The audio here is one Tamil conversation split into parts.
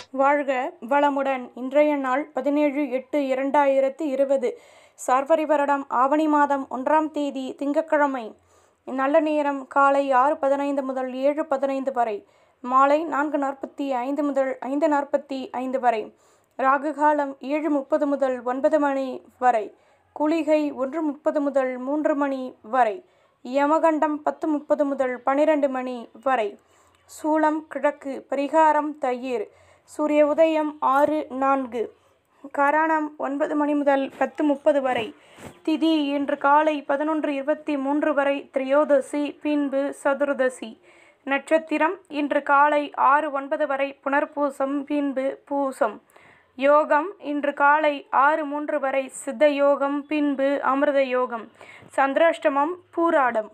வாழ்க வளமுடன் இன்றைய நாள் பதினேழு எட்டு இரண்டாயிரத்து இருபது சார்வரி வருடம் ஆவணி மாதம் ஒன்றாம் தேதி திங்கட்கிழமை நல்ல நேரம் காலை ஆறு பதினைந்து முதல் ஏழு பதினைந்து வரை மாலை நான்கு நாற்பத்தி ஐந்து முதல் ஐந்து நாற்பத்தி ஐந்து வரை ராகு காலம் ஏழு முப்பது முதல் ஒன்பது மணி வரை குளிகை ஒன்று முப்பது முதல் மூன்று மணி வரை யமகண்டம் பத்து முப்பது முதல் பனிரெண்டு மணி வரை சூளம் கிழக்கு பரிகாரம் தயிர் சூரிய உதயம் ஆறு நான்கு கரணம் ஒன்பது மணி முதல் பத்து முப்பது வரை திதி இன்று காலை பதினொன்று இருபத்தி மூன்று வரை திரையோதசி பின்பு சதுர்தசி நட்சத்திரம் இன்று காலை ஆறு ஒன்பது வரை புனர்பூசம் பின்பு பூசம் யோகம் இன்று காலை ஆறு மூன்று வரை சித்த யோகம் பின்பு அமிர்த யோகம் சந்திராஷ்டமம் பூராடம்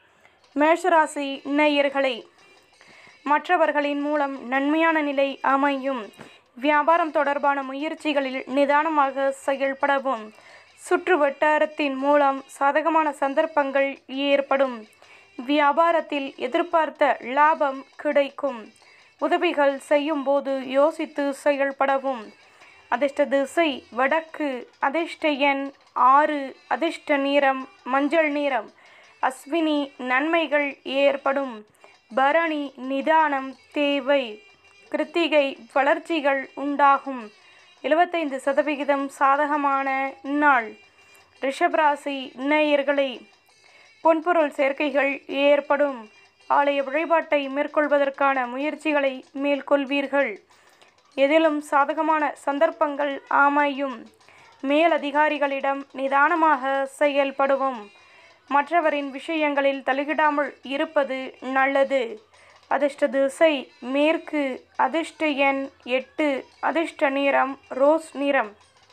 மேஷராசி நேயர்களே மற்றவர்களின் மூலம் நன்மையான நிலை அமையும் வியாபாரம் தொடர்பான முயற்சிகளில் நிதானமாக செயல்படவும் சுற்று வட்டாரத்தின் மூலம் சாதகமான சந்தர்ப்பங்கள் ஏற்படும் வியாபாரத்தில் எதிர்பார்த்த லாபம் கிடைக்கும் உதவிகள் செய்யும்போது யோசித்து செயல்படவும் அதிர்ஷ்ட திசை வடக்கு அதிர்ஷ்ட எண் ஆறு அதிர்ஷ்ட நிறம் மஞ்சள் நிறம் அஸ்வினி நன்மைகள் ஏற்படும் பரணி நிதானம் தேவை கிருத்திகை வளர்ச்சிகள் உண்டாகும் எழுபத்தைந்து சதவிகிதம் சாதகமான நாள் ரிஷபராசி நேயர்களே பொன்பொருள் சேர்க்கைகள் ஏற்படும் ஆலய வழிபாட்டை மேற்கொள்வதற்கான முயற்சிகளை மேற்கொள்வீர்கள் எதிலும் சாதகமான சந்தர்ப்பங்கள் அமையும் மேலதிகாரிகளிடம் நிதானமாக செயல்படுவோம் மற்றவரின் விஷயங்களில் தலையிடாமல் இருப்பது நல்லது அதிர்ஷ்ட திசை மேற்கு அதிர்ஷ்ட எண் எட்டு அதிர்ஷ்ட நிறம் ரோஸ் நிறம்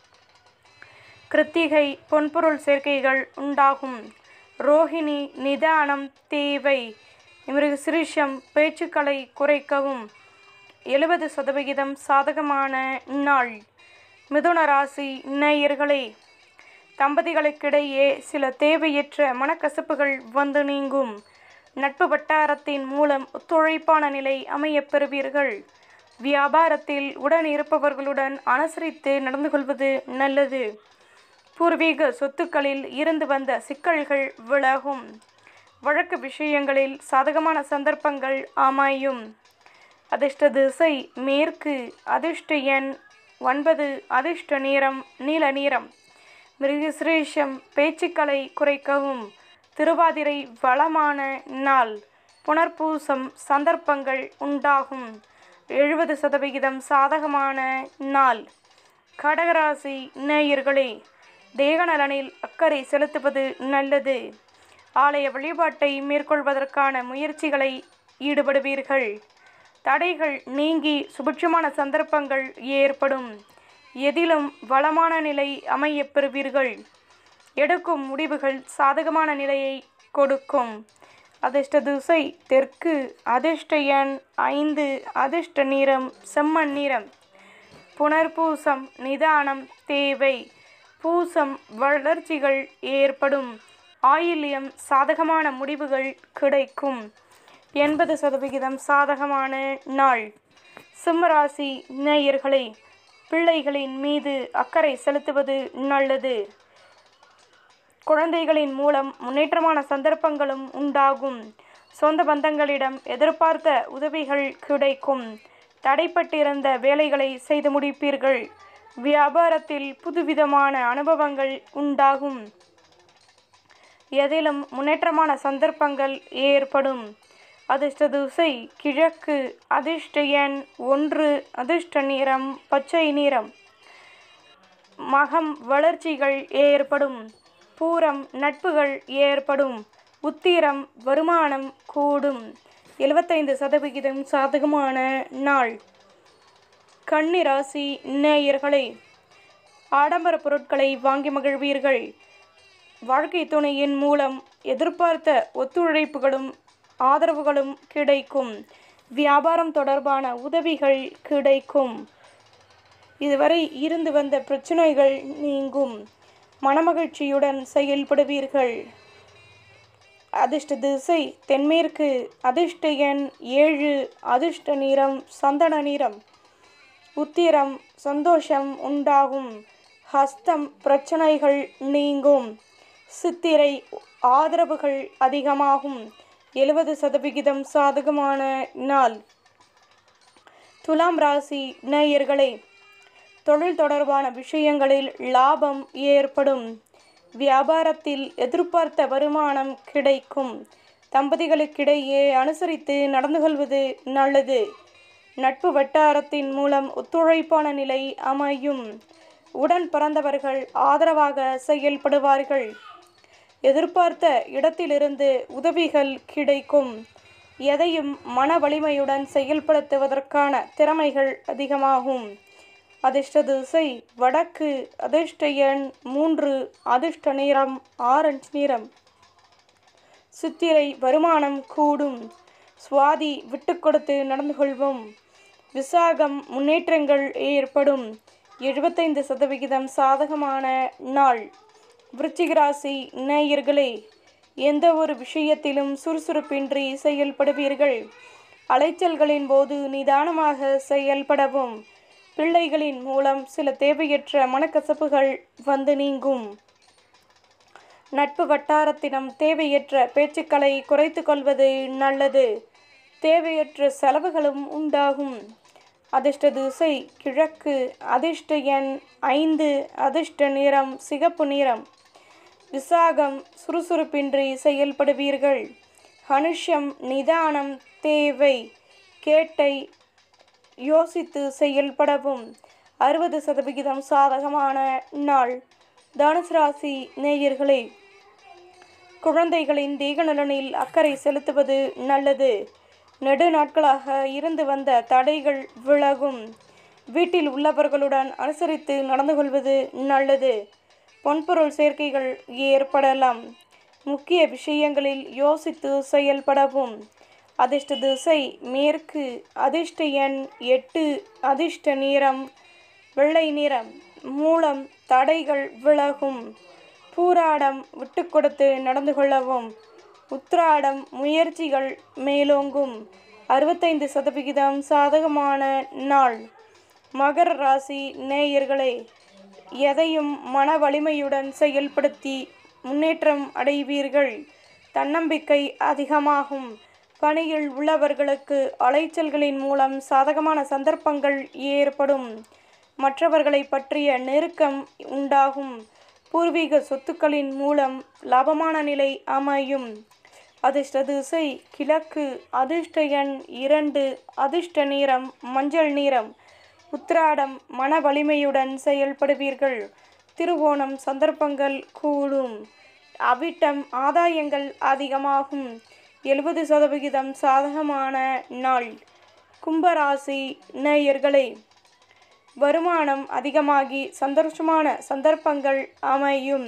கிருத்திகை பொன்பொருள் சேர்க்கைகள் உண்டாகும் ரோஹிணி நிதானம் தேவை மிருகசிரிஷம் பேச்சுக்களை குறைக்கவும் எழுபது சதவிகிதம் சாதகமான நாள் மிதுன ராசி நேயர்களே தம்பதிகளுக்கிடையே சில தேவையற்ற மனக்கசப்புகள் வந்து நீங்கும் நட்பு வட்டாரத்தின் மூலம் ஒத்துழைப்பான நிலை அமையப் பெறுவீர்கள் வியாபாரத்தில் உடன் இருப்பவர்களுடன் அனுசரித்து நடந்து கொள்வது நல்லது பூர்வீக சொத்துக்களில் இருந்து வந்த சிக்கல்கள் விலகும் வழக்கு விஷயங்களில் சாதகமான சந்தர்ப்பங்கள் அமையும் அதிர்ஷ்ட திசை மேற்கு அதிர்ஷ்ட எண் ஒன்பது அதிர்ஷ்ட நிறம் நீல நிறம் மிருகசிரேஷம் பேச்சுக்களை குறைக்கவும் திருவாதிரை வளமான நாள் புனர்பூசம் சந்தர்ப்பங்கள் உண்டாகும் எழுபது சதவிகிதம் சாதகமான நாள் கடகராசி நேயர்களே தேகநலனில் அக்கறை செலுத்துவது நல்லது ஆலய வழிபாட்டை மேற்கொள்வதற்கான முயற்சிகளை ஈடுபடுவீர்கள் தடைகள் நீங்கி சுபிட்சமான சந்தர்ப்பங்கள் ஏற்படும் எதிலும் வளமான நிலை அமையப் பெறுவீர்கள் எடுக்கும் முடிவுகள் சாதகமான நிலையை கொடுக்கும் அதிர்ஷ்ட திசை தெற்கு அதிர்ஷ்ட எண் ஐந்து அதிர்ஷ்ட நிறம் செம்மண் நிறம் புனர்பூசம் நிதானம் தேவை பூசம் வளர்ச்சிகள் ஏற்படும் ஆயில்யம் சாதகமான முடிவுகள் கிடைக்கும் எண்பது சதவிகிதம் சாதகமான நாள் சிம்மராசி நேயர்களே பிள்ளைகளின் மீது அக்கறை செலுத்துவது நல்லது குழந்தைகளின் மூலம் முன்னேற்றமான சந்தர்ப்பங்களும் உண்டாகும் சொந்த பந்தங்களிடம் எதிர்பார்த்த உதவிகள் கிடைக்கும் தடைப்பட்டிருந்த வேலைகளை செய்து முடிப்பீர்கள் வியாபாரத்தில் புதுவிதமான அனுபவங்கள் உண்டாகும் எதிலும் முன்னேற்றமான சந்தர்ப்பங்கள் ஏற்படும் அதிர்ஷ்ட திசை கிழக்கு அதிர்ஷ்ட எண் ஒன்று அதிர்ஷ்ட நிறம் பச்சை நிறம் மகம் வளர்ச்சிகள் ஏற்படும் பூரம் நட்புகள் ஏற்படும் உத்திரம் வருமானம் கூடும் எழுபத்தைந்து சதவிகிதம் சாதகமான நாள் கன்னிராசி நேயர்களே ஆடம்பர பொருட்களை வாங்கி மகிழ்வீர்கள் வாழ்க்கை துணையின் மூலம் எதிர்பார்த்த ஒத்துழைப்புகளும் ஆதரவுகளும் கிடைக்கும் வியாபாரம் தொடர்பான உதவிகள் கிடைக்கும் இதுவரை இருந்து வந்த பிரச்சனைகள் நீங்கும் மனமகிழ்ச்சியுடன் செயல்படுவீர்கள் அதிர்ஷ்ட திசை தென்மேற்கு அதிர்ஷ்ட எண் ஏழு அதிர்ஷ்ட நிறம் சந்தன நிறம் உத்திரம் சந்தோஷம் உண்டாகும் ஹஸ்தம் பிரச்சனைகள் நீங்கும் சித்திரை ஆதரவுகள் அதிகமாகும் எழுபது சதவிகிதம் சாதகமான நாள் துலாம் ராசி நேயர்களே தொழில் தொடர்பான விஷயங்களில் லாபம் ஏற்படும் வியாபாரத்தில் எதிர்பார்த்த வருமானம் கிடைக்கும் தம்பதிகளுக்கிடையே அனுசரித்து நடந்து கொள்வது நல்லது நட்பு வட்டாரத்தின் மூலம் ஒத்துழைப்பான நிலை அமையும் உடன் பிறந்தவர்கள் ஆதரவாக செயல்படுவார்கள் எதிர்பார்த்த இடத்திலிருந்து உதவிகள் கிடைக்கும் எதையும் மன வலிமையுடன் செயல்படுத்துவதற்கான திறமைகள் அதிகமாகும் அதிர்ஷ்ட திசை வடக்கு அதிர்ஷ்ட எண் மூன்று அதிர்ஷ்ட நிறம் ஆரஞ்சு நிறம் சித்திரை வருமானம் கூடும் சுவாதி விட்டு கொடுத்து நடந்து கொள்வோம் விசாகம் முன்னேற்றங்கள் ஏற்படும் எழுபத்தைந்து சதவிகிதம் சாதகமான நாள் விருச்சிக ராசி நேயர்களே எந்த ஒரு விஷயத்திலும் சுறுசுறுப்பின்றி செயல்படுவீர்கள் அலைச்சல்களின் போது நிதானமாக செயல்படவும் பிள்ளைகளின் மூலம் சில தேவையற்ற மனக்கசப்புகள் வந்து நீங்கும் நட்பு வட்டாரத்திடம் தேவையற்ற பேச்சுக்களை குறைத்து கொள்வது நல்லது தேவையற்ற செலவுகளும் உண்டாகும் அதிர்ஷ்ட திசை கிழக்கு அதிர்ஷ்ட எண் ஐந்து அதிர்ஷ்ட நிறம் சிகப்பு நிறம் விசாகம் சுறுசுறுப்பின்றி செயல்படுவீர்கள் அனுஷம் நிதானம் தேவை கேட்டை யோசித்து செயல்படவும் அறுபது சதவிகிதம் சாதகமான நாள் தனுசு ராசி நேயர்களே குழந்தைகளின் தேக நலனில் அக்கறை செலுத்துவது நல்லது நெடு நாட்களாக இருந்து வந்த தடைகள் விலகும் வீட்டில் உள்ளவர்களுடன் அனுசரித்து நடந்து கொள்வது நல்லது பொன்பொருள் சேர்க்கைகள் ஏற்படலாம் முக்கிய விஷயங்களில் யோசித்து செயல்படவும் அதிர்ஷ்ட திசை மேற்கு அதிர்ஷ்ட எண் எட்டு அதிர்ஷ்ட நிறம் வெள்ளை நிறம் மூலம் தடைகள் விலகும் பூராடம் விட்டு கொடுத்து நடந்து கொள்ளவும் உத்ராடம் முயற்சிகள் மேலோங்கும் அறுபத்தைந்து சதவிகிதம் சாதகமான நாள் மகர ராசி நேயர்களே எதையும் மன வலிமையுடன் செயல்படுத்தி முன்னேற்றம் அடைவீர்கள் தன்னம்பிக்கை அதிகமாகும் பணியில் உள்ளவர்களுக்கு அலைச்சல்களின் மூலம் சாதகமான சந்தர்ப்பங்கள் ஏற்படும் மற்றவர்களை பற்றிய நெருக்கம் உண்டாகும் பூர்வீக சொத்துக்களின் மூலம் லாபமான நிலை அமையும் அதிர்ஷ்ட திசை கிழக்கு அதிர்ஷ்ட எண் இரண்டு அதிர்ஷ்ட நிறம் மஞ்சள் நிறம் உத்ராடம் மன வலிமையுடன் செயல்படுவீர்கள் திருவோணம் சந்தர்ப்பங்கள் கூடும் அவிட்டம் ஆதாயங்கள் அதிகமாகும் எழுபது சதவிகிதம் சாதகமான நாள் கும்பராசி நேயர்களே வருமானம் அதிகமாகி சந்தோஷமான சந்தர்ப்பங்கள் அமையும்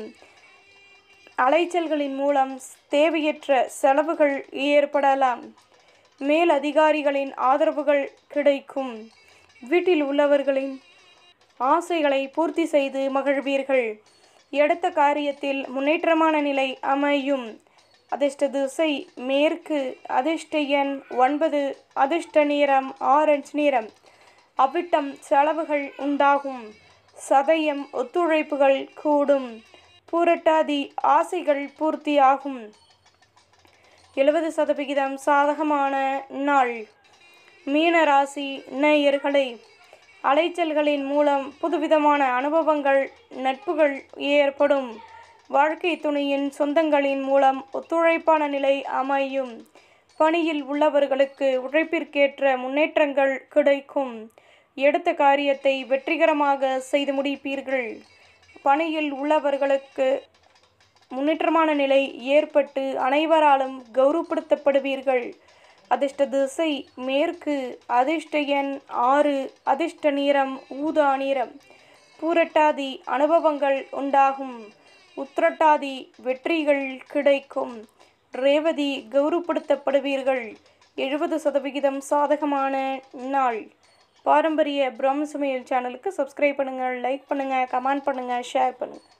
அலைச்சல்களின் மூலம் தேவையற்ற செலவுகள் ஏற்படலாம் மேல் அதிகாரிகளின் ஆதரவுகள் கிடைக்கும் வீட்டில் உள்ளவர்களின் ஆசைகளை பூர்த்தி செய்து மகிழ்வீர்கள் எடுத்த காரியத்தில் முன்னேற்றமான நிலை அமையும் அதிர்ஷ்ட திசை மேற்கு அதிர்ஷ்ட எண் ஒன்பது அதிர்ஷ்ட நிறம் ஆரஞ்சு நிறம் அவ்விட்டம் செலவுகள் உண்டாகும் சதயம் ஒத்துழைப்புகள் கூடும் பூரட்டாதி ஆசைகள் பூர்த்தியாகும் எழுபது சதவிகிதம் சாதகமான நாள் மீனராசி நேயர்களே அலைச்சல்களின் மூலம் புதுவிதமான அனுபவங்கள் நட்புகள் ஏற்படும் வாழ்க்கை துணையின் சொந்தங்களின் மூலம் ஒத்துழைப்பான நிலை அமையும் பணியில் உள்ளவர்களுக்கு உழைப்பிற்கேற்ற முன்னேற்றங்கள் கிடைக்கும் எடுத்த காரியத்தை வெற்றிகரமாக செய்து முடிப்பீர்கள் பணியில் உள்ளவர்களுக்கு முன்னேற்றமான நிலை ஏற்பட்டு அனைவராலும் கௌரவப்படுத்தப்படுவீர்கள் அதிர்ஷ்ட திசை மேற்கு அதிர்ஷ்ட எண் ஆறு அதிர்ஷ்ட நிறம் ஊதா நிறம் பூரட்டாதி அனுபவங்கள் உண்டாகும் உத்திரட்டாதி வெற்றிகள் கிடைக்கும் ரேவதி கௌரவப்படுத்தப்படுவீர்கள் எழுபது சதவிகிதம் சாதகமான நாள் பாரம்பரிய பிரம்ம சமையல் சேனலுக்கு சப்ஸ்கிரைப் பண்ணுங்கள் லைக் பண்ணுங்கள் கமெண்ட் பண்ணுங்கள் ஷேர் பண்ணுங்கள்